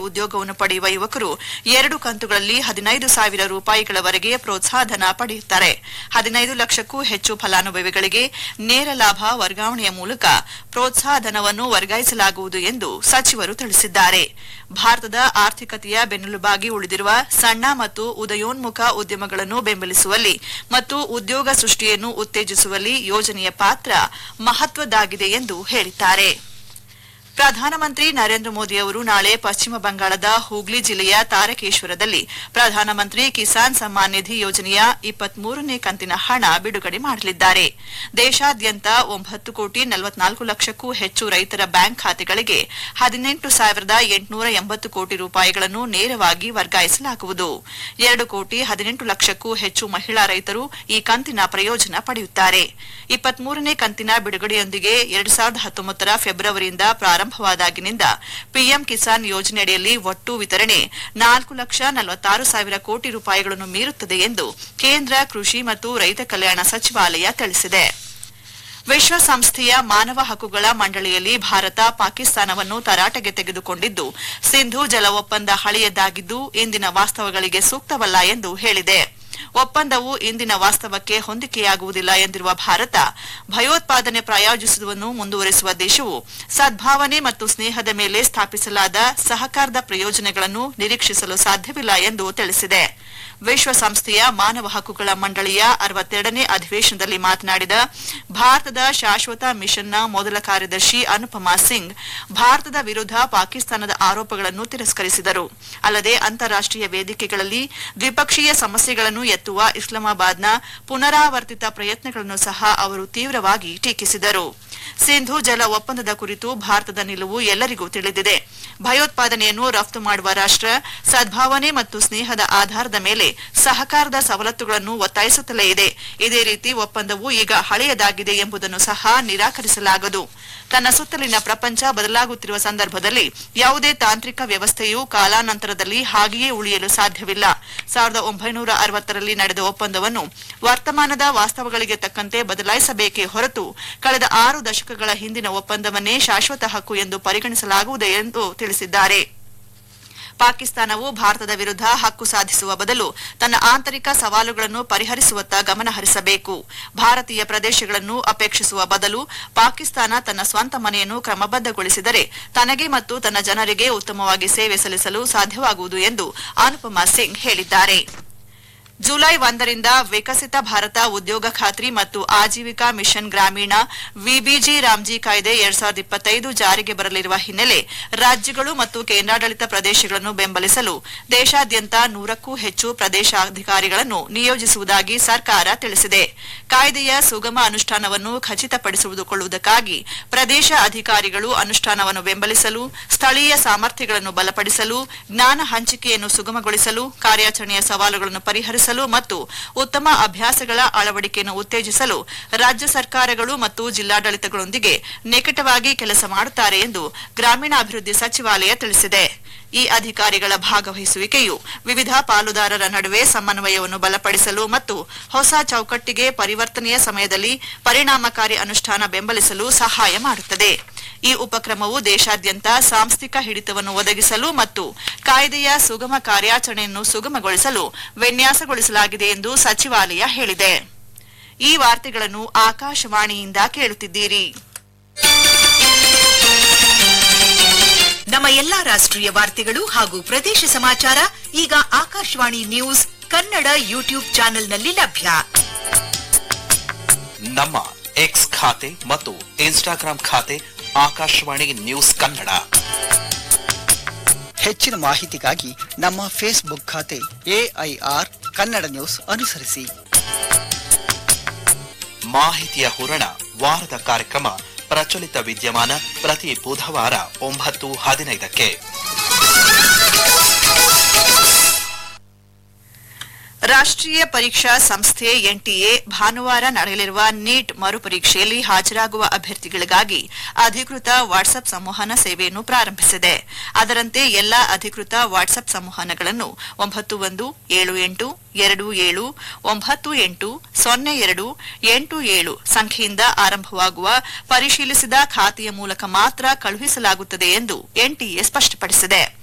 ಉದ್ಯೋಗವನ್ನು ಪಡೆಯುವ ಯುವಕರು ಎರಡು ಕಂತುಗಳಲ್ಲಿ ಹದಿನೈದು ಸಾವಿರ ರೂಪಾಯಿಗಳವರೆಗೆ ಪ್ರೋತ್ಸಾಹಧನ ಪಡೆಯುತ್ತಾರೆ ಹದಿನೈದು ಲಕ್ಷಕ್ಕೂ ಹೆಚ್ಚು ಫಲಾನುಭವಿಗಳಿಗೆ ನೇರ ಲಾಭ ವರ್ಗಾವಣೆಯ ಮೂಲಕ ಪ್ರೋತ್ಸಾಹಧನವನ್ನು ವರ್ಗಾಯಿಸಲಾಗುವುದು ಎಂದು ಸಚಿವರು ತಿಳಿಸಿದ್ದಾರೆ ಭಾರತದ ಆರ್ಥಿಕತೆಯ ಬೆನ್ನೆಲುಬಾಗಿ ಉಳಿದಿರುವ ಸಣ್ಣ ಮತ್ತು ಉದಯೋನ್ಮುಖ ಉದ್ಯಮಗಳನ್ನು ಬೆಂಬಲಿಸುವಲ್ಲಿ ಮತ್ತು ಉದ್ಯೋಗ ಸೃಷ್ಟಿಯನ್ನು ಉತ್ತೇಜಿಸುವಲ್ಲಿ ಯೋಜನೆಯ ಪಾತ್ರ ಮಹತ್ವದ್ದಾಗಿದೆ ಎಂದು ಹೇಳಿದ್ದಾರೆ ಪ್ರಧಾನಮಂತ್ರಿ ನರೇಂದ್ರ ಮೋದಿ ಅವರು ನಾಳೆ ಪಶ್ಚಿಮ ಬಂಗಾಳದ ಹೂಗ್ಲಿ ಜಿಲ್ಲೆಯ ತಾರಕೇಶ್ವರದಲ್ಲಿ ಪ್ರಧಾನಮಂತ್ರಿ ಕಿಸಾನ್ ಸಮ್ಮಾನ್ ನಿಧಿ ಯೋಜನೆಯ ಇಪ್ಪತ್ಮೂರನೇ ಕಂತಿನ ಹಣ ಬಿಡುಗಡೆ ಮಾಡಲಿದ್ದಾರೆ ದೇಶಾದ್ಯಂತ ಒಂಬತ್ತು ಕೋಟಿ ನಲವತ್ನಾಲ್ಕು ಲಕ್ಷಕ್ಕೂ ಹೆಚ್ಚು ರೈತರ ಬ್ಯಾಂಕ್ ಖಾತೆಗಳಿಗೆ ಹದಿನೆಂಟು ಸಾವಿರದ ಎಂಟುನೂರ ಎಂಬತ್ತು ಕೋಟಿ ರೂಪಾಯಿಗಳನ್ನು ನೇರವಾಗಿ ವರ್ಗಾಯಿಸಲಾಗುವುದು ಎರಡು ಕೋಟಿ ಹದಿನೆಂಟು ಲಕ್ಷಕ್ಕೂ ಹೆಚ್ಚು ಮಹಿಳಾ ರೈತರು ಈ ಕಂತಿನ ಪ್ರಯೋಜನ ಪಡೆಯುತ್ತಾರೆ ಇಪ್ಪತ್ಮೂರನೇ ಕಂತಿನ ಬಿಡುಗಡೆಯೊಂದಿಗೆ ಎರಡು ಸಾವಿರದ ಹತ್ತೊಂಬತ್ತರ ಫೆಬ್ರವರಿಯಿಂದ ಪ್ರಾರಂಭವಾದಾಗಿನಿಂದ ಪಿಎಂ ಕಿಸಾನ್ ಯೋಜನೆಯಡಿಯಲ್ಲಿ ಒಟ್ಟು ವಿತರಣೆ ನಾಲ್ಕು ಲಕ್ಷ ನಲವತ್ತಾರು ಸಾವಿರ ಕೋಟಿ ರೂಪಾಯಿಗಳನ್ನು ಮೀರುತ್ತದೆ ಎಂದು ಕೇಂದ್ರ ಕೃಷಿ ಮತ್ತು ರೈತ ಕಲ್ಯಾಣ ಸಚಿವಾಲಯ ತಿಳಿಸಿದೆ ವಿಶ್ವಸಂಸ್ಥೆಯ ಮಾನವ ಹಕ್ಕುಗಳ ಮಂಡಳಿಯಲ್ಲಿ ಭಾರತ ಪಾಕಿಸ್ತಾನವನ್ನು ತರಾಟೆಗೆ ತೆಗೆದುಕೊಂಡಿದ್ದು ಸಿಂಧೂ ಜಲ ಒಪ್ಪಂದ ಹಳೆಯದಾಗಿದ್ದು ಇಂದಿನ ವಾಸ್ತವಗಳಿಗೆ ಸೂಕ್ತವಲ್ಲ ಎಂದು ಹೇಳಿದೆ ಒಪ್ಪಂದವು ಇಂದಿನ ವಾಸ್ತವಕ್ಕೆ ಹೊಂದಿಕೆಯಾಗುವುದಿಲ್ಲ ಎಂದಿರುವ ಭಾರತ ಭಯೋತ್ಪಾದನೆ ಪ್ರಾಯೋಜಿಸುವುದನ್ನು ಮುಂದುವರೆಸುವ ದೇಶವು ಸದ್ಭಾವನೆ ಮತ್ತು ಸ್ನೇಹದ ಮೇಲೆ ಸ್ಥಾಪಿಸಲಾದ ಸಹಕಾರದ ಪ್ರಯೋಜನಗಳನ್ನು ನಿರೀಕ್ಷಿಸಲು ಸಾಧ್ಯವಿಲ್ಲ ಎಂದು ತಿಳಿಸಿದೆ ವಿಶ್ವಸಂಸ್ಥೆಯ ಮಾನವ ಹಕ್ಕುಗಳ ಮಂಡಳಿಯ ಅರವತ್ತೆರಡನೇ ಅಧಿವೇಶನದಲ್ಲಿ ಮಾತನಾಡಿದ ಭಾರತದ ಶಾಶ್ವತ ಮಿಷನ್ನ ಮೊದಲ ಕಾರ್ಯದರ್ಶಿ ಅನುಪಮಾ ಸಿಂಗ್ ಭಾರತದ ವಿರುದ್ಧ ಪಾಕಿಸ್ತಾನದ ಆರೋಪಗಳನ್ನು ತಿರಸ್ಕರಿಸಿದರು ಅಲ್ಲದೆ ಅಂತಾರಾಷ್ಟೀಯ ವೇದಿಕೆಗಳಲ್ಲಿ ದ್ವಿಪಕ್ಷೀಯ ಸಮಸ್ಯೆಗಳನ್ನು ಎತ್ತುವ ಇಸ್ಲಾಮಾಬಾದ್ನ ಪುನರಾವರ್ತಿತ ಪ್ರಯತ್ನಗಳನ್ನು ಸಹ ಅವರು ತೀವ್ರವಾಗಿ ಟೀಕಿಸಿದರು ಸಿಂಧೂ ಜಲ ಒಪ್ಪಂದದ ಕುರಿತು ಭಾರತದ ನಿಲುವು ಎಲ್ಲರಿಗೂ ತಿಳಿದಿದೆ ಭಯೋತ್ಪಾದನೆಯನ್ನು ರಫ್ತು ಮಾಡುವ ರಾಷ್ಟ ಸದ್ಭಾವನೆ ಮತ್ತು ಸ್ನೇಹದ ಆಧಾರದ ಮೇಲೆ ಸಹಕಾರದ ಸವಲತ್ತುಗಳನ್ನು ಒತ್ತಾಯಿಸುತ್ತಲೇ ಇದೆ ಇದೇ ರೀತಿ ಒಪ್ಪಂದವು ಈಗ ಹಳೆಯದಾಗಿದೆ ಎಂಬುದನ್ನು ಸಹ ನಿರಾಕರಿಸಲಾಗದು ತನ್ನ ಸುತ್ತಲಿನ ಪ್ರಪಂಚ ಬದಲಾಗುತ್ತಿರುವ ಸಂದರ್ಭದಲ್ಲಿ ಯಾವುದೇ ತಾಂತ್ರಿಕ ವ್ಯವಸ್ಥೆಯು ಕಾಲಾನಂತರದಲ್ಲಿ ಹಾಗೆಯೇ ಉಳಿಯಲು ಸಾಧ್ಯವಿಲ್ಲ ಸಾವಿರದ ಒಂಬೈನೂರ ಅರವತ್ತರಲ್ಲಿ ನಡೆದ ಒಪ್ಪಂದವನ್ನು ವರ್ತಮಾನದ ವಾಸ್ತವಗಳಿಗೆ ತಕ್ಕಂತೆ ಬದಲಾಯಿಸಬೇಕೇ ಹೊರತು ಕಳೆದ ಆರು ದಶಕಗಳ ಹಿಂದಿನ ಒಪ್ಪಂದವನ್ನೇ ಶಾಶ್ವತ ಹಕ್ಕು ಎಂದು ಪರಿಗಣಿಸಲಾಗುವುದು ಎಂದು ತಿಳಿಸಿದ್ದಾರೆ ಪಾಕಿಸ್ತಾನವು ಭಾರತದ ವಿರುದ್ಧ ಹಕ್ಕು ಸಾಧಿಸುವ ಬದಲು ತನ್ನ ಆಂತರಿಕ ಸವಾಲುಗಳನ್ನು ಪರಿಹರಿಸುವತ್ತ ಗಮನ ಹರಿಸಬೇಕು ಭಾರತೀಯ ಪ್ರದೇಶಗಳನ್ನು ಅಪೇಕ್ಷಿಸುವ ಬದಲು ಪಾಕಿಸ್ತಾನ ತನ್ನ ಸ್ವಂತ ಮನೆಯನ್ನು ಕ್ರಮಬದ್ದಗೊಳಿಸಿದರೆ ತನಗೆ ಮತ್ತು ತನ್ನ ಜನರಿಗೆ ಉತ್ತಮವಾಗಿ ಸೇವೆ ಸಲ್ಲಿಸಲು ಸಾಧ್ಯವಾಗುವುದು ಎಂದು ಅನುಪಮಾ ಸಿಂಗ್ ಹೇಳಿದ್ದಾರೆ ಜುಲೈ ಒಂದರಿಂದ ವಿಕಸಿತ ಭಾರತ ಉದ್ಯೋಗ ಖಾತ್ರಿ ಮತ್ತು ಆಜೀವಿಕಾ ಮಿಷನ್ ಗ್ರಾಮೀಣ ವಿಬಿಜಿ ರಾಮ್ಜಿ ಕಾಯ್ದೆ ಎರಡ್ ಸಾವಿರದ ಇಪ್ಪತ್ತೈದು ಜಾರಿಗೆ ಬರಲಿರುವ ಹಿನ್ನೆಲೆ ರಾಜ್ಯಗಳು ಮತ್ತು ಕೇಂದ್ರಾಡಳಿತ ಪ್ರದೇಶಗಳನ್ನು ಬೆಂಬಲಿಸಲು ದೇಶಾದ್ಯಂತ ನೂರಕ್ಕೂ ಹೆಚ್ಚು ಪ್ರದೇಶಾಧಿಕಾರಿಗಳನ್ನು ನಿಯೋಜಿಸುವುದಾಗಿ ಸರ್ಕಾರ ತಿಳಿಸಿದೆ ಕಾಯ್ದೆಯ ಸುಗಮ ಅನುಷ್ಠಾನವನ್ನು ಖಚಿತಪಡಿಸಿಕೊಳ್ಳುವುದಕ್ಕಾಗಿ ಪ್ರದೇಶ ಅಧಿಕಾರಿಗಳು ಅನುಷ್ಠಾನವನ್ನು ಬೆಂಬಲಿಸಲು ಸ್ಥಳೀಯ ಸಾಮರ್ಥ್ಯಗಳನ್ನು ಬಲಪಡಿಸಲು ಜ್ಞಾನ ಹಂಚಿಕೆಯನ್ನು ಸುಗಮಗೊಳಿಸಲು ಕಾರ್ಯಾಚರಣೆಯ ಸವಾಲುಗಳನ್ನು ಪರಿಹರಿಸಲು ಮತ್ತು ಉತ್ತಮ ಅಭ್ಯಾಸಗಳ ಅಳವಡಿಕೆಯನ್ನು ಉತ್ತೇಜಿಸಲು ರಾಜ್ಯ ಸರ್ಕಾರಗಳು ಮತ್ತು ಜಿಲ್ಲಾಡಳಿತಗಳೊಂದಿಗೆ ನಿಕಟವಾಗಿ ಕೆಲಸ ಮಾಡುತ್ತಾರೆ ಎಂದು ಗ್ರಾಮೀಣಾಭಿವೃದ್ಧಿ ಸಚಿವಾಲಯ ತಿಳಿಸಿದೆ ಈ ಅಧಿಕಾರಿಗಳ ಭಾಗವಹಿಸುವಿಕೆಯು ವಿವಿಧ ಪಾಲುದಾರರ ನಡುವೆ ಸಮನ್ವಯವನ್ನು ಬಲಪಡಿಸಲು ಮತ್ತು ಹೊಸ ಚೌಕಟ್ಟಿಗೆ ಪರಿವರ್ತನೆಯ ಸಮಯದಲ್ಲಿ ಪರಿಣಾಮಕಾರಿ ಅನುಷ್ಠಾನ ಬೆಂಬಲಿಸಲು ಸಹಾಯ ಮಾಡುತ್ತದೆ ಈ ಉಪಕ್ರಮವು ದೇಶಾದ್ಯಂತ ಸಾಂಸ್ಥಿಕ ಹಿಡಿತವನ್ನು ಒದಗಿಸಲು ಮತ್ತು ಕಾಯ್ದೆಯ ಸುಗಮ ಕಾರ್ಯಾಚರಣೆಯನ್ನು ಸುಗಮಗೊಳಿಸಲು ವಿನ್ಯಾಸಗೊಳಿಸಲಾಗಿದೆ ಎಂದು ಸಚಿವಾಲಯ ಹೇಳಿದೆ ಈ ವಾರ್ತೆಗಳನ್ನು ಆಕಾಶವಾಣಿಯಿಂದ ಕೇಳುತ್ತಿದ್ದೀರಿ ನಮ್ಮ ಎಲ್ಲಾ ರಾಷ್ಟ್ರೀಯ ವಾರ್ತೆಗಳು ಹಾಗೂ ಪ್ರದೇಶ ಸಮಾಚಾರ ಈಗ ಆಕಾಶವಾಣಿ ನ್ಯೂಸ್ ಕನ್ನಡ ಯೂಟ್ಯೂಬ್ ಚಾನೆಲ್ನಲ್ಲಿ ಲಭ್ಯ ನಮ್ಮ ಎಕ್ಸ್ ಖಾತೆ ಮತ್ತು ಇನ್ಸ್ಟಾಗ್ರಾಂ ಖಾತೆ ಆಕಾಶವಾಣಿ ನ್ಯೂಸ್ ಕನ್ನಡ ಹೆಚ್ಚಿನ ಮಾಹಿತಿಗಾಗಿ ನಮ್ಮ ಫೇಸ್ಬುಕ್ ಖಾತೆ ಎಐಆರ್ ಕನ್ನಡ ನ್ಯೂಸ್ ಅನುಸರಿಸಿ ಮಾಹಿತಿಯ ಹೂರಣ ವಾರದ ಕಾರ್ಯಕ್ರಮ ಪ್ರಚಲಿತ ವಿದ್ಯಮಾನ ಪ್ರತಿ ಬುಧವಾರ ಒಂಬತ್ತು ಹದಿನೈದಕ್ಕೆ ರಾಷ್ಟ್ರೀಯ ಪರೀಕ್ಷಾ ಸಂಸ್ಥೆ ಎನ್ಟಿಎ ಭಾನುವಾರ ನಡೆಯಲಿರುವ ನೀಟ್ ಮರುಪರೀಕ್ಷೆಯಲ್ಲಿ ಹಾಜರಾಗುವ ಅಭ್ಯರ್ಥಿಗಳಿಗಾಗಿ ಅಧಿಕೃತ ವಾಟ್ಸ್ಆಪ್ ಸಂವಹನ ಸೇವೆಯನ್ನು ಪ್ರಾರಂಭಿಸಿದೆ ಅದರಂತೆ ಎಲ್ಲಾ ಅಧಿಕೃತ ವಾಟ್ಸ್ಆಪ್ ಸಂವಹನಗಳನ್ನು ಒಂಬತ್ತು ಒಂದು ಏಳು ಎಂಟು ಎರಡು ಏಳು ಒಂಬತ್ತು ಎಂಟು ಸೊನ್ನೆ ಎರಡು ಎಂಟು ಏಳು ಸಂಖ್ಯೆಯಿಂದ ಆರಂಭವಾಗುವ ಪರಿಶೀಲಿಸಿದ ಖಾತೆಯ ಮೂಲಕ ಮಾತ್ರ ಕಳುಹಿಸಲಾಗುತ್ತದೆ ಎಂದು ಎನ್ಟಿಎ ಸ್ಪಷ್ಟಪಡಿಸಿದೆ